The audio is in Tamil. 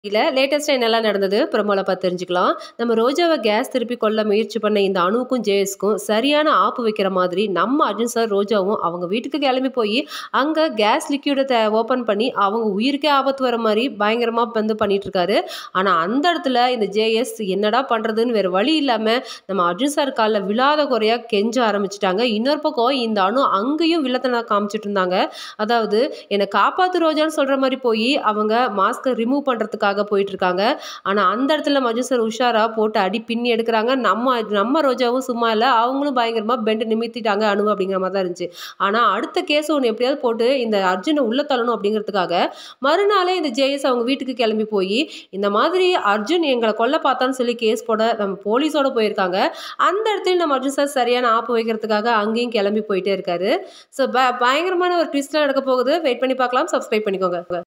இல்ல லேட்டஸ்ட்டா என்னலாம் நடந்தது ப்ரோமோல பார்த்து தெரிஞ்சுக்கலாம். நம்ம ரோஜாவ கேஸ் திருப்பி கொல்ல முயற்சி பண்ண இந்த அனுவுக்கும், ஜேஎஸ்க்கும் சரியான ஆப்பு வைக்கிற மாதிரி நம்ம அர்ஜுன் சார், ரோஜாவும் அவங்க வீட்டுக்கு கிளம்பி போயி, அங்க கேஸ் லிக்விட த ஓப்பன் பண்ணி அவங்க உயிருக்கே ஆபத்து வர மாரி பயங்கரமா வந்து பண்ணிட்டுருக்காரு. ஆனா அந்த இடத்துல இந்த ஜேஎஸ் என்னடா பண்றதுன்னு வேற வழி இல்லாம நம்ம அர்ஜுன் சார் கால்ல விழாத குறையா கெஞ்ச ஆரம்பிச்சுட்டாங்க. இன்னொரு பக்கம் இந்த அனு அங்கேயும் வில்லத்தனம் காமிச்சுட்டு இருந்தாங்க. அதாவது என்ன காப்பாத்து ரோஜான்னு சொல்ற மாரி போயி அவங்க மாஸ்க்க ரிமூவ் பண்றதுக்காக போயிட்டுருக்காங்க. ஆனா அந்த இடத்துல நம்ம அர்ஜுன் சார் உஷாரா போட்டு அடி பின்னி எடுக்குறாங்க. நம்ம நம்ம ரோஜாவும் சும்மா இல்ல. அவங்களும் பயங்கரமா பெண்ட் நிமித்திட்டாங்க அனுவ அப்படிங்கிற மாரி தான் இருந்துச்சு. ஆனா அடுத்த கேஸ் ஒண்ணு எப்படியாவது போட்டு இந்த அர்ஜுன உள்ள தள்ளணும் அப்படிங்கிறதுக்காக மறுநாளே இந்த ஜேஎஸ் அவங்க வீட்டுக்கு கிளம்பி போயி, இந்த மாதிரி அர்ஜுன் எங்கள கொல்ல பார்த்தான்னு சொல்லி கேஸ் போட நம்ம போலீஸோட போயிருக்காங்க. அந்த இடத்துலயும் நம்ம அர்ஜுன் சார் சரியான ஆப்பு வைக்கிறதுக்காக அங்கேயும் கிளம்பி போயிட்டே இருக்காரு. ஸோ ப பயங்கரமான ஒரு ட்விஸ்ட்லாம் நடக்க போகுது. வெயிட் பண்ணி பார்க்கலாம். சப்ஸ்கிரைப் பண்ணிக்கோங்க.